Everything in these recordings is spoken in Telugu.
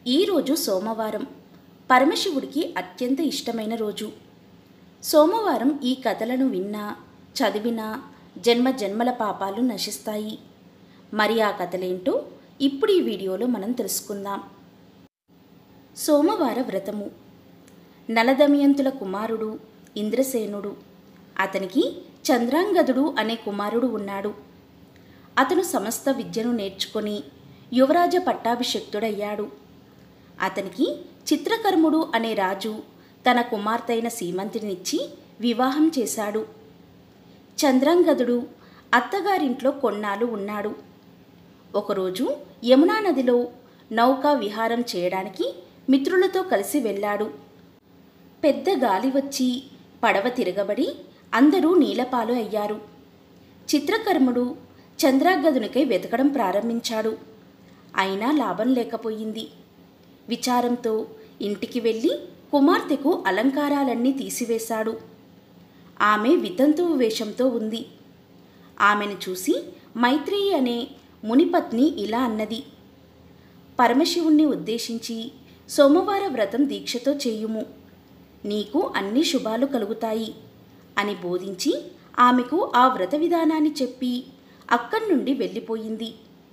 ఈరోజు సోమవారం పరమశివుడికి అత్యంత ఇష్టమైన రోజు సోమవారం ఈ కథలను విన్నా చదివినా జన్మ జన్మల పాపాలు నశిస్తాయి మరి ఆ కథలేంటో ఇప్పుడు ఈ వీడియోలో మనం తెలుసుకుందాం సోమవార వ్రతము నలదమయంతుల కుమారుడు ఇంద్రసేనుడు అతనికి చంద్రాంగదుడు అనే కుమారుడు ఉన్నాడు అతను సమస్త విద్యను నేర్చుకొని యువరాజ పట్టాభిషక్తుడయ్యాడు అతనికి చిత్రకర్ముడు అనే రాజు తన కుమార్తెైన సీమంతినిచ్చి వివాహం చేశాడు చంద్రాంగదుడు అత్తగారింట్లో కొన్నాళ్ళు ఉన్నాడు ఒకరోజు యమునా నదిలో నౌకా విహారం చేయడానికి మిత్రులతో కలిసి వెళ్ళాడు పెద్ద గాలి వచ్చి పడవ తిరగబడి అందరూ నీలపాలు అయ్యారు చిత్రకర్ముడు చంద్రాగదునికై వెతకడం ప్రారంభించాడు అయినా లాభం లేకపోయింది విచారంతో ఇంటికి వెళ్ళి కుమార్తెకు అలంకారాలన్నీ తీసివేశాడు ఆమె వితంతువు వేషంతో ఉంది ఆమెను చూసి మైత్రేయి అనే మునిపత్ని ఇలా అన్నది పరమశివుణ్ణి ఉద్దేశించి సోమవార వ్రతం దీక్షతో చేయుము నీకు అన్ని శుభాలు కలుగుతాయి అని బోధించి ఆమెకు ఆ వ్రత విధానాన్ని చెప్పి అక్కడి నుండి వెళ్ళిపోయింది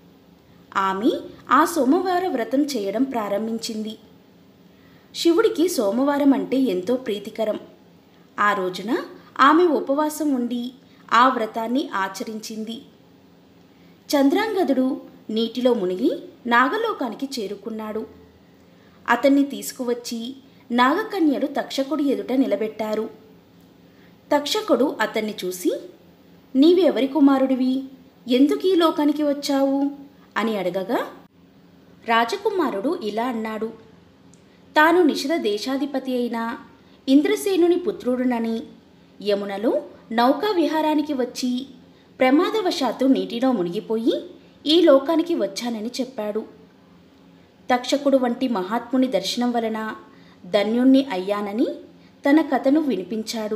ఆమె ఆ సోమవార వ్రతం చేయడం ప్రారంభించింది శివుడికి సోమవారం అంటే ఎంతో ప్రీతికరం ఆ రోజున ఆమె ఉపవాసం ఉండి ఆ వ్రతాన్ని ఆచరించింది చంద్రాంగదుడు నీటిలో మునిగి నాగలోకానికి చేరుకున్నాడు అతన్ని తీసుకువచ్చి నాగకన్యలు తక్షకుడి ఎదుట నిలబెట్టారు తక్షకుడు అతన్ని చూసి నీవెవరి కుమారుడివి ఎందుకు ఈ లోకానికి వచ్చావు అని అడగగా రాజకుమారుడు ఇలా అన్నాడు తాను నిషిద దేశాధిపతి అయిన ఇంద్రసేనుని పుత్రుడునని యమునలో నౌకా విహారానికి వచ్చి ప్రమాదవశాత్తు నీటిలో మునిగిపోయి ఈ లోకానికి వచ్చానని చెప్పాడు తక్షకుడు వంటి మహాత్ముని దర్శనం వలన ధన్యుణ్ణి అయ్యానని తన కథను వినిపించాడు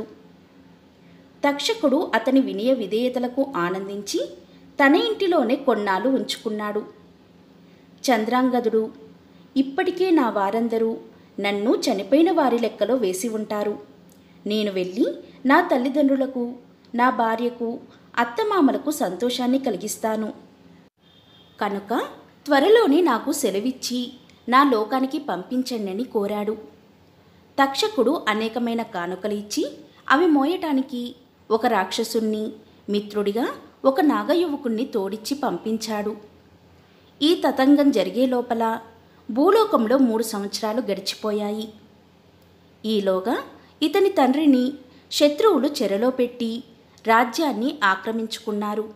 తక్షకుడు అతని వినయ విధేయతలకు ఆనందించి తన ఇంటిలోనే కొన్నాళ్ళు ఉంచుకున్నాడు చంద్రాంగదుడు ఇప్పటికే నా వారందరూ నన్ను చనిపోయిన వారి లెక్కలో వేసి ఉంటారు నేను వెళ్ళి నా తల్లిదండ్రులకు నా భార్యకు అత్తమామలకు సంతోషాన్ని కలిగిస్తాను కనుక త్వరలోనే నాకు సెలవిచ్చి నా లోకానికి పంపించండి అని కోరాడు తక్షకుడు అనేకమైన కానుకలు ఇచ్చి అవి మోయటానికి ఒక రాక్షసుణ్ణి మిత్రుడిగా ఒక నాగయువకుణ్ణి తోడిచ్చి పంపించాడు ఈ తతంగం జరిగే లోపల భూలోకంలో మూడు సంవత్సరాలు గడిచిపోయాయి ఈలోగా ఇతని తండ్రిని శత్రువులు చెరలో పెట్టి రాజ్యాన్ని ఆక్రమించుకున్నారు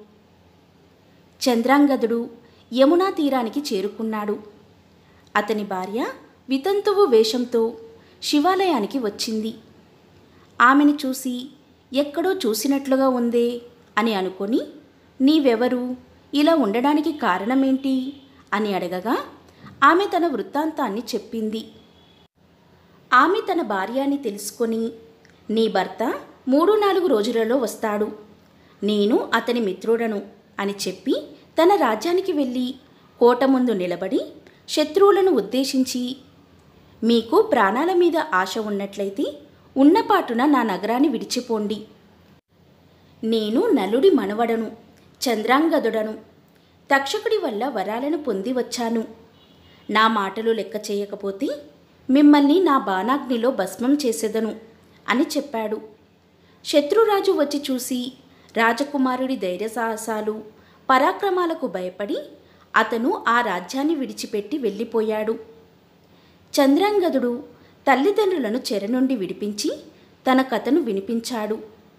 చంద్రాంగదుడు యమునా తీరానికి చేరుకున్నాడు అతని భార్య వితంతువు వేషంతో శివాలయానికి వచ్చింది ఆమెను చూసి ఎక్కడో చూసినట్లుగా ఉందే అని అనుకొని నీవెవరు ఇలా ఉండడానికి కారణమేంటి అని అడగగా ఆమె తన వృత్తాంతాన్ని చెప్పింది ఆమె తన భార్య అని తెలుసుకొని నీ భర్త మూడు నాలుగు రోజులలో వస్తాడు నేను అతని మిత్రుడను అని చెప్పి తన రాజ్యానికి వెళ్ళి కోట ముందు నిలబడి శత్రువులను ఉద్దేశించి మీకు ప్రాణాల మీద ఆశ ఉన్నట్లయితే ఉన్నపాటున నా నగరాన్ని విడిచిపోండి నేను నలుడి మనవడను చంద్రాంగదుడను తక్షకుడి వల్ల వరాలను పొంది వచ్చాను నా మాటలు లెక్క చేయకపోతే మిమ్మల్ని నా బాణాగ్నిలో భస్మం చేసేదను అని చెప్పాడు శత్రురాజు వచ్చి చూసి రాజకుమారుడి ధైర్య సాహసాలు పరాక్రమాలకు భయపడి అతను ఆ రాజ్యాన్ని విడిచిపెట్టి వెళ్ళిపోయాడు చంద్రాంగదుడు తల్లిదండ్రులను చెర నుండి విడిపించి తన కథను వినిపించాడు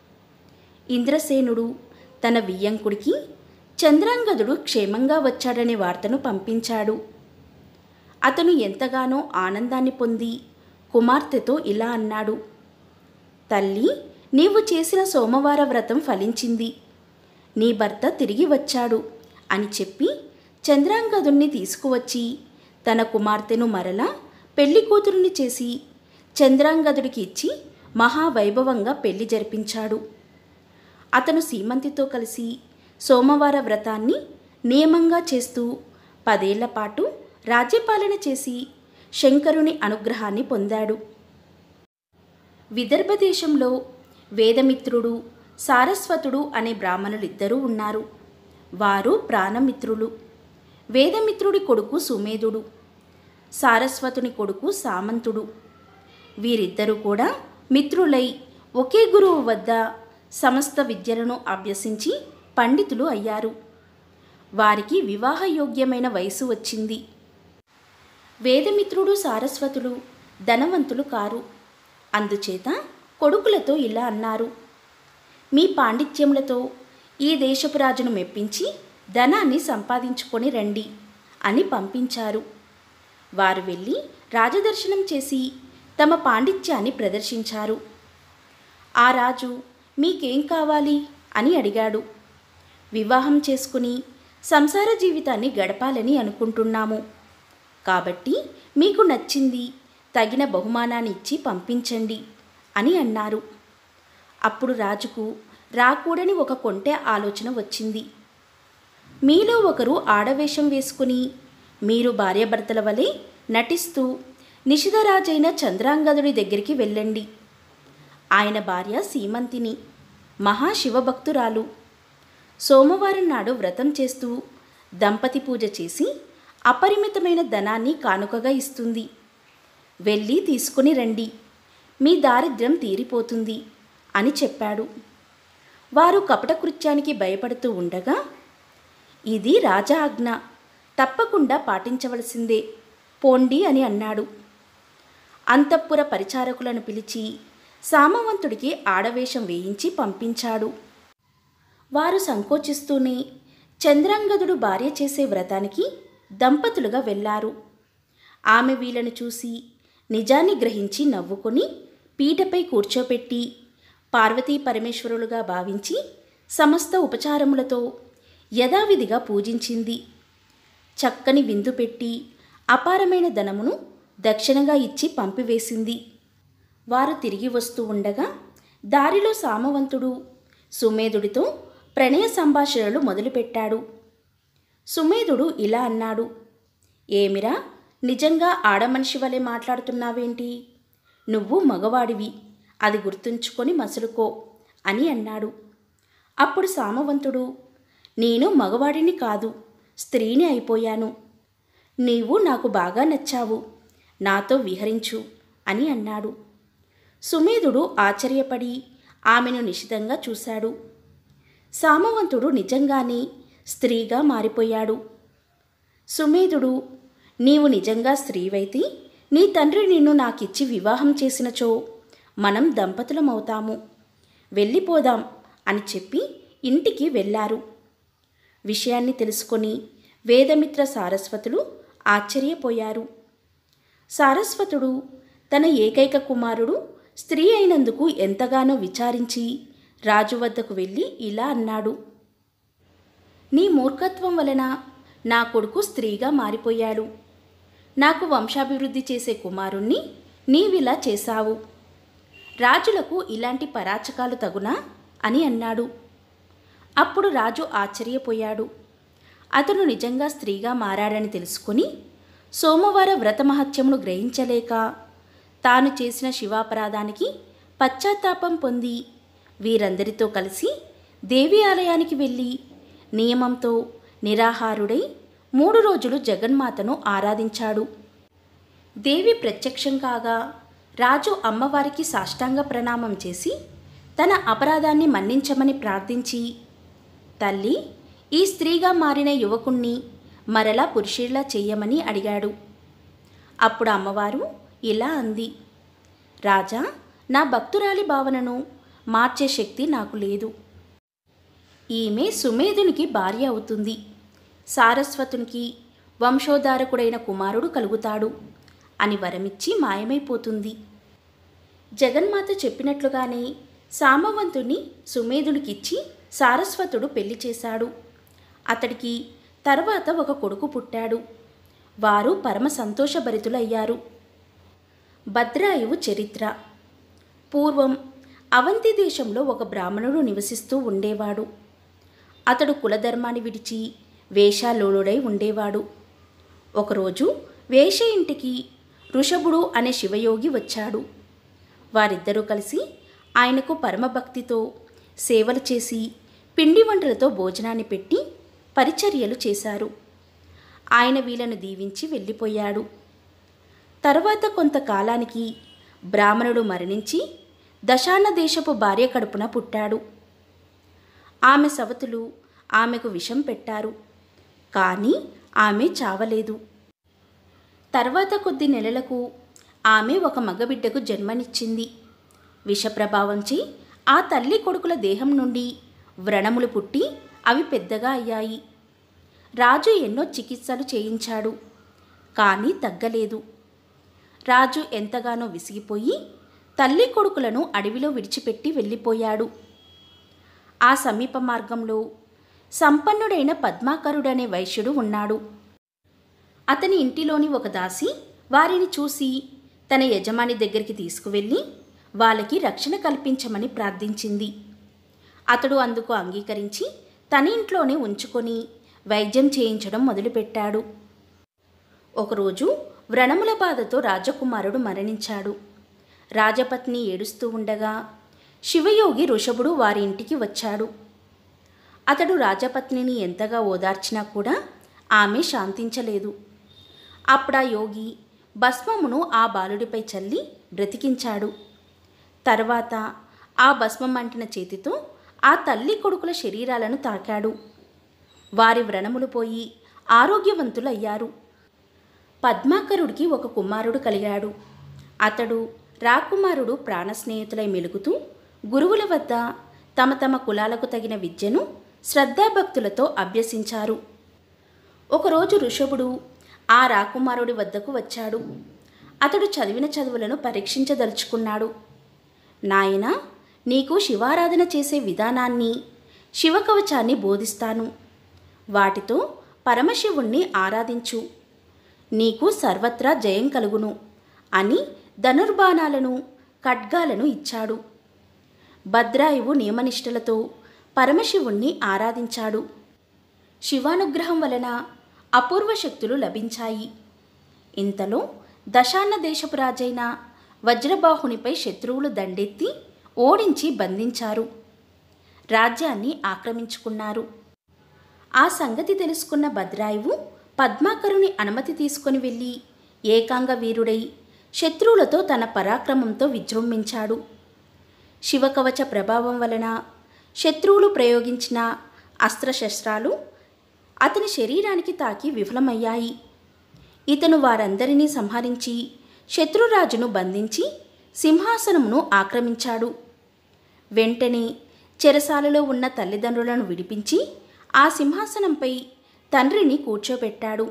ఇంద్రసేనుడు తన వియ్యంకుడికి చంద్రాంగదుడు క్షేమంగా వచ్చాడనే వార్తను పంపించాడు అతను ఎంతగానో ఆనందాన్ని పొంది కుమార్తెతో ఇలా అన్నాడు తల్లి నీవు చేసిన సోమవార వ్రతం ఫలించింది నీ భర్త తిరిగి వచ్చాడు అని చెప్పి చంద్రాంగదుణ్ణి తీసుకువచ్చి తన కుమార్తెను మరలా పెళ్లి కూతురుని చేసి చంద్రాంగదుడికి ఇచ్చి మహావైభవంగా పెళ్లి జరిపించాడు అతను సీమంతితో కలిసి సోమవార వ్రతాన్ని నియమంగా చేస్తూ పదేళ్ల పాటు రాజ్యపాలన చేసి శంకరుని అనుగ్రహాన్ని పొందాడు విదర్భ దేశంలో వేదమిత్రుడు సారస్వతుడు అనే బ్రాహ్మణులిద్దరూ ఉన్నారు వారు ప్రాణమిత్రులు వేదమిత్రుడి కొడుకు సుమేధుడు సారస్వతుని కొడుకు సామంతుడు వీరిద్దరూ కూడా మిత్రులై ఒకే గురువు వద్ద సమస్త విద్యలను అభ్యసించి పండితులు అయ్యారు వారికి వివాహయోగ్యమైన వయసు వచ్చింది వేదమిత్రుడు సారస్వతులు ధనవంతులు కారు అందుచేత కొడుకులతో ఇలా అన్నారు మీ పాండిత్యములతో ఈ దేశపు రాజును మెప్పించి ధనాన్ని సంపాదించుకొని రండి అని పంపించారు వారు వెళ్ళి రాజదర్శనం చేసి తమ పాండిత్యాన్ని ప్రదర్శించారు ఆ రాజు మీకేం కావాలి అని అడిగాడు వివాహం చేసుకుని సంసార జీవితాన్ని గడపాలని అనుకుంటున్నాము కాబట్టి మీకు నచ్చింది తగిన బహుమానాన్ని ఇచ్చి పంపించండి అని అన్నారు అప్పుడు రాజుకు రాకూడని ఒక కొంటె ఆలోచన వచ్చింది మీలో ఒకరు ఆడవేషం వేసుకుని మీరు భార్యాభర్తల వలె నటిస్తూ నిషిధరాజైన చంద్రాంగదుడి దగ్గరికి వెళ్ళండి ఆయన భార్య సీమంతిని మహాశివభక్తురాలు సోమవారం నాడు వ్రతం చేస్తూ దంపతి పూజ చేసి అపరిమితమైన ధనాన్ని కానుకగా ఇస్తుంది వెళ్ళి తీసుకుని రండి మీ దారిద్ర్యం తీరిపోతుంది అని చెప్పాడు వారు కపట కృత్యానికి భయపడుతూ ఉండగా ఇది రాజా ఆజ్ఞ తప్పకుండా పాటించవలసిందే పోండి అని అన్నాడు అంతఃపుర పరిచారకులను పిలిచి సామవంతుడికి ఆడవేషం వేయించి పంపించాడు వారు సంకోచిస్తూనే చంద్రాంగదుడు భార్య చేసే వ్రతానికి దంపతులుగా వెళ్ళారు ఆమె వీళ్ళను చూసి నిజాన్ని గ్రహించి నవ్వుకొని పీటపై కూర్చోపెట్టి పార్వతీ పరమేశ్వరులుగా భావించి సమస్త ఉపచారములతో యథావిధిగా పూజించింది చక్కని విందు పెట్టి అపారమైన ధనమును దక్షిణగా ఇచ్చి పంపివేసింది వారు తిరిగి వస్తూ ఉండగా దారిలో సామవంతుడు సుమేధుడితో ప్రణయ సంభాషణలు మొదలుపెట్టాడు సుమేధుడు ఇలా అన్నాడు ఏమిరా నిజంగా ఆడమనిషి వలె మాట్లాడుతున్నావేంటి నువ్వు మగవాడివి అది గుర్తుంచుకొని మసులుకో అని అన్నాడు అప్పుడు సామవంతుడు నేను మగవాడిని కాదు స్త్రీని అయిపోయాను నీవు నాకు బాగా నచ్చావు నాతో విహరించు అని అన్నాడు సుమేధుడు ఆశ్చర్యపడి ఆమెను నిశితంగా చూశాడు సామవంతుడు నిజంగానే స్త్రీగా మారిపోయాడు సుమేధుడు నీవు నిజంగా స్త్రీవైతే నీ తండ్రి నిన్ను నాకిచ్చి వివాహం చేసినచో మనం దంపతులమవుతాము వెళ్ళిపోదాం అని చెప్పి ఇంటికి వెళ్ళారు విషయాన్ని తెలుసుకొని వేదమిత్ర సారస్వతులు ఆశ్చర్యపోయారు సారస్వతుడు తన ఏకైక కుమారుడు స్త్రీ అయినందుకు ఎంతగానో విచారించి రాజు వద్దకు వెళ్ళి ఇలా అన్నాడు నీ మూర్ఖత్వం వలన నా కొడుకు స్త్రీగా మారిపోయాడు నాకు వంశాభివృద్ధి చేసే కుమారుణ్ణి నీవిలా చేశావు రాజులకు ఇలాంటి పరాచకాలు తగునా అని అన్నాడు అప్పుడు రాజు ఆశ్చర్యపోయాడు అతను నిజంగా స్త్రీగా మారాడని తెలుసుకుని సోమవార వ్రతమహత్యమును గ్రహించలేక తాను చేసిన శివాపరాధానికి పశ్చాత్తాపం పొంది వీరందరితో కలిసి దేవి ఆలయానికి వెళ్ళి నియమంతో నిరాహారుడై మూడు రోజులు జగన్మాతను ఆరాధించాడు దేవి ప్రత్యక్షం కాగా రాజు అమ్మవారికి సాష్టాంగ ప్రణామం చేసి తన అపరాధాన్ని మన్నించమని ప్రార్థించి తల్లి ఈ స్త్రీగా మారిన యువకుణ్ణి మరలా పురుషుడిలా చెయ్యమని అడిగాడు అప్పుడు అమ్మవారు ఇలా అంది రాజా నా భక్తురాలి భావనను మార్చే శక్తి నాకు లేదు ఈమె సుమేధునికి భార్య అవుతుంది సారస్వతునికి వంశోద్ధారకుడైన కుమారుడు కలుగుతాడు అని వరమిచ్చి మాయమైపోతుంది జగన్మాత చెప్పినట్లుగానే సామవంతుని సుమేధునికిచ్చి సారస్వతుడు పెళ్లి చేశాడు అతడికి తర్వాత ఒక కొడుకు పుట్టాడు వారు పరమ సంతోషభరితులయ్యారు భద్రాయువు చరిత్ర పూర్వం అవంతి దేశంలో ఒక బ్రాహ్మణుడు నివసిస్తూ ఉండేవాడు అతడు కులధర్మాన్ని విడిచి వేషాలోలుడై ఉండేవాడు ఒకరోజు వేష ఇంటికి ఋషభుడు అనే శివయోగి వచ్చాడు వారిద్దరూ కలిసి ఆయనకు పరమభక్తితో సేవలు చేసి పిండి వంటలతో భోజనాన్ని పెట్టి పరిచర్యలు చేశారు ఆయన వీళ్ళను దీవించి వెళ్ళిపోయాడు తర్వాత కొంతకాలానికి బ్రాహ్మణుడు మరణించి దశాన్న దేశపు భార్య కడుపున పుట్టాడు ఆమె సవతులు ఆమెకు విషం పెట్టారు కానీ ఆమె చావలేదు తర్వాత కొద్ది నెలలకు ఆమె ఒక మగబిడ్డకు జన్మనిచ్చింది విషప్రభావంచి ఆ తల్లి కొడుకుల దేహం నుండి వ్రణములు పుట్టి అవి పెద్దగా అయ్యాయి రాజు ఎన్నో చికిత్సలు చేయించాడు కానీ తగ్గలేదు రాజు ఎంతగానో విసిగిపోయి తల్లి కొడుకులను అడవిలో విడిచిపెట్టి వెళ్ళిపోయాడు ఆ సమీప మార్గంలో సంపన్నుడైన పద్మాకరుడనే వైశ్యుడు ఉన్నాడు అతని ఇంటిలోని ఒక దాసి వారిని చూసి తన యజమాని దగ్గరికి తీసుకువెళ్ళి వాళ్ళకి రక్షణ కల్పించమని ప్రార్థించింది అతడు అందుకు అంగీకరించి తన ఇంట్లోనే ఉంచుకొని వైద్యం చేయించడం మొదలుపెట్టాడు ఒకరోజు వ్రణముల బాధతో రాజకుమారుడు మరణించాడు రాజపత్ని ఏడుస్తూ ఉండగా శివయోగి ఋషభుడు వారి ఇంటికి వచ్చాడు అతడు రాజపత్నిని ఎంతగా ఓదార్చినా కూడా ఆమె శాంతించలేదు అప్పుడా యోగి భస్మమును ఆ బాలుడిపై చల్లి బ్రతికించాడు తర్వాత ఆ భస్మం అంటిన చేతితో ఆ తల్లి కొడుకుల శరీరాలను తాకాడు వారి వ్రణములు పోయి ఆరోగ్యవంతులయ్యారు పద్మాకరుడికి ఒక కుమారుడు కలిగాడు అతడు రాకుమారుడు ప్రాణస్నేహితులై మెలుగుతూ గురువుల వద్ద తమ తమ కులాలకు తగిన విద్యను శ్రద్ధాభక్తులతో అభ్యసించారు ఒకరోజు ఋషభుడు ఆ రాకుమారుడి వద్దకు వచ్చాడు అతడు చదివిన చదువులను పరీక్షించదలుచుకున్నాడు నాయన నీకు శివారాధన చేసే విధానాన్ని శివకవచాన్ని బోధిస్తాను వాటితో పరమశివుణ్ణి ఆరాధించు నీకు సర్వత్రా జయం కలుగును అని ధనుర్బాణాలను ఖడ్గాలను ఇచ్చాడు భద్రాయువు నియమనిష్టలతో పరమశివుణ్ణి ఆరాధించాడు శివానుగ్రహం వలన అపూర్వ శక్తులు లభించాయి ఇంతలో దశాన్న దేశపు రాజైన వజ్రబాహునిపై శత్రువులు దండెత్తి ఓడించి బంధించారు రాజ్యాన్ని ఆక్రమించుకున్నారు ఆ సంగతి తెలుసుకున్న భద్రాయువు పద్మాకరుని అనుమతి తీసుకొని వెళ్ళి ఏకాంగ వీరుడై శత్రువులతో తన పరాక్రమంతో విజృంభించాడు శివకవచ ప్రభావం వలన శత్రువులు ప్రయోగించిన అస్త్రశస్త్రాలు అతని శరీరానికి తాకి విఫలమయ్యాయి ఇతను వారందరినీ సంహరించి శత్రురాజును బంధించి సింహాసనమును ఆక్రమించాడు వెంటనే చెరసాలలో ఉన్న తల్లిదండ్రులను విడిపించి ఆ సింహాసనంపై తండ్రిని కూర్చోబెట్టాడు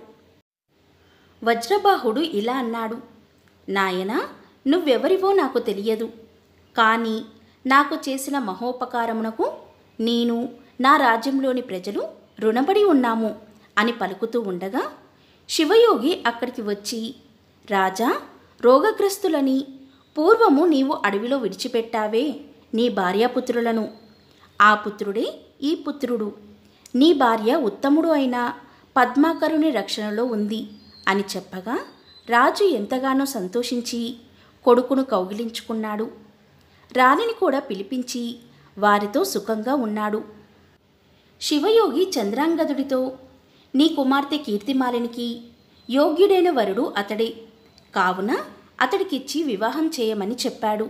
వజ్రబాహుడు ఇలా అన్నాడు నాయనా నువ్వెవరివో నాకు తెలియదు కానీ నాకు చేసిన మహోపకారమునకు నేను నా రాజ్యంలోని ప్రజలు రుణపడి ఉన్నాము అని పలుకుతూ ఉండగా శివయోగి అక్కడికి వచ్చి రాజా రోగగ్రస్తులని పూర్వము నీవు అడవిలో విడిచిపెట్టావే నీ భార్యాపుత్రులను ఆ పుత్రుడే ఈ పుత్రుడు నీ భార్య ఉత్తముడు అయిన పద్మాకరుని రక్షణలో ఉంది అని చెప్పగా రాజు ఎంతగానో సంతోషించి కొడుకును కౌగిలించుకున్నాడు రాణిని కూడా పిలిపించి వారితో సుఖంగా ఉన్నాడు శివయోగి చంద్రాంగదుడితో నీ కుమార్తె కీర్తిమాలినికి యోగ్యుడైన వరుడు అతడే కావున అతడికిచ్చి వివాహం చేయమని చెప్పాడు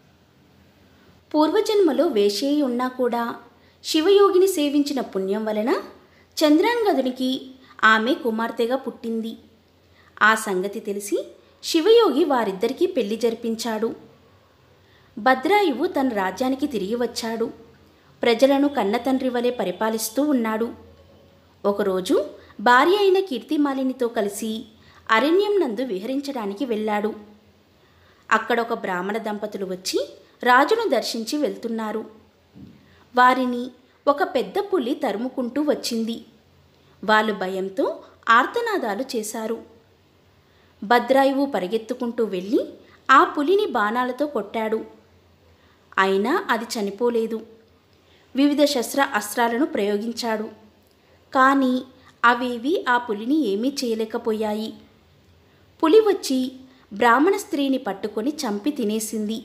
పూర్వజన్మలో వేషేయి ఉన్నా కూడా శివయోగిని సేవించిన పుణ్యం వలన చంద్రాంగదునికి ఆమె కుమార్తెగా పుట్టింది ఆ సంగతి తెలిసి శివయోగి వారిద్దరికీ పెళ్లి జరిపించాడు భద్రాయువు తన రాజ్యానికి తిరిగి వచ్చాడు ప్రజలను కన్నతండ్రి వలె పరిపాలిస్తూ ఉన్నాడు ఒకరోజు భార్య అయిన కీర్తిమాలినితో కలిసి అరణ్యం నందు విహరించడానికి వెళ్ళాడు అక్కడ ఒక బ్రాహ్మణ దంపతులు వచ్చి రాజును దర్శించి వెళ్తున్నారు వారిని ఒక పెద్ద పులి తరుముకుంటూ వచ్చింది వాళ్ళు భయంతో ఆర్తనాదాలు చేశారు భద్రాయువు పరిగెత్తుకుంటూ వెళ్ళి ఆ పులిని బాణాలతో కొట్టాడు అయినా అది చనిపోలేదు వివిధ శస్త్ర అస్త్రాలను ప్రయోగించాడు కానీ అవేవి ఆ పులిని ఏమీ చేయలేకపోయాయి పులి వచ్చి బ్రాహ్మణ స్త్రీని పట్టుకొని చంపి తినేసింది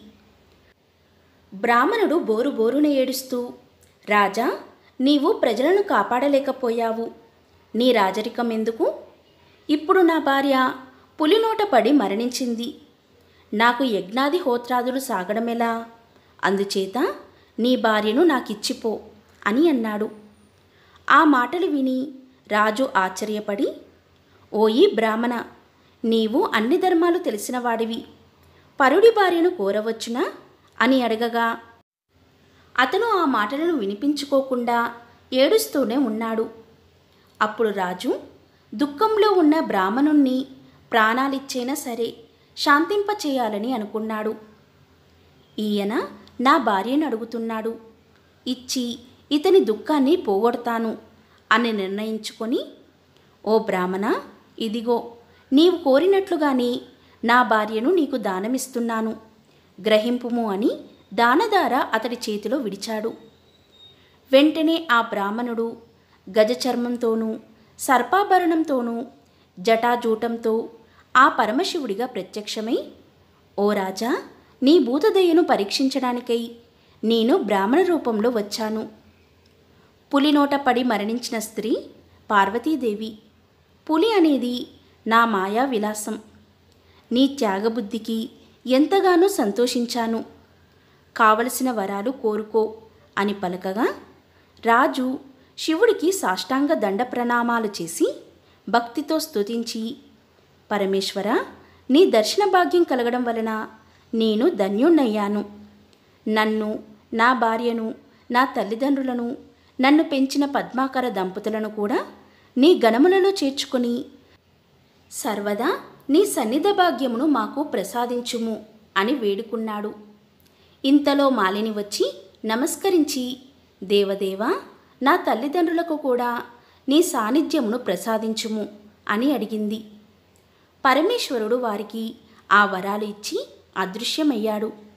బ్రాహ్మణుడు బోరు బోరున ఏడుస్తూ రాజా నీవు ప్రజలను కాపాడలేకపోయావు నీ రాజరికం ఎందుకు ఇప్పుడు నా భార్య పులినోట పడి మరణించింది నాకు యజ్ఞాది హోత్రాదులు సాగడమెలా అందుచేత నీ భార్యను నాకిచ్చిపో అని అన్నాడు ఆ మాటలు విని రాజు ఆశ్చర్యపడి ఓయి బ్రాహ్మణ నీవు అన్ని ధర్మాలు తెలిసిన వాడివి పరుడి భార్యను కోరవచ్చునా అని అడగగా అతను ఆ మాటలను వినిపించుకోకుండా ఏడుస్తూనే ఉన్నాడు అప్పుడు రాజు దుఃఖంలో ఉన్న బ్రాహ్మణుణ్ణి ప్రాణాలిచ్చైనా సరే శాంతింపచేయాలని అనుకున్నాడు ఈయన నా భార్యను అడుగుతున్నాడు ఇచ్చి ఇతని దుఃఖాన్ని పోగొడతాను అని నిర్ణయించుకొని ఓ బ్రాహ్మణ ఇదిగో నీవు కోరినట్లుగానే నా భార్యను నీకు దానమిస్తున్నాను గ్రహింపుము అని దానదార అతడి చేతిలో విడిచాడు వెంటనే ఆ బ్రాహ్మణుడు గజచర్మంతోనూ సర్పాభరణంతోనూ జటాజూటంతో ఆ పరమశివుడిగా ప్రత్యక్షమై ఓ రాజా నీ భూతదయ్యను పరీక్షించడానికై నేను బ్రాహ్మణ రూపంలో వచ్చాను పులినోట పడి మరణించిన స్త్రీ పార్వతీదేవి పులి అనేది నా మాయా విలాసం నీ త్యాగబుద్ధికి ఎంతగానో సంతోషించాను కావలసిన వరాలు కోరుకో అని పలకగా రాజు శివుడికి సాష్టాంగ దండ ప్రణామాలు చేసి భక్తితో స్తుతించి పరమేశ్వర నీ దర్శన భాగ్యం కలగడం వలన నేను ధన్యుణ్ణయ్యాను నన్ను నా భార్యను నా తల్లిదండ్రులను నన్ను పెంచిన పద్మాకర దంపతులను కూడా నీ గణములలో చేర్చుకొని సర్వదా నీ సన్నిధ భాగ్యమును మాకు ప్రసాదించుము అని వేడుకున్నాడు ఇంతలో మాలిని వచ్చి నమస్కరించి దేవదేవా నా తల్లిదండ్రులకు కూడా నీ సాన్నిధ్యమును ప్రసాదించుము అని అడిగింది పరమేశ్వరుడు వారికి ఆ వరాలు ఇచ్చి అదృశ్యమయ్యాడు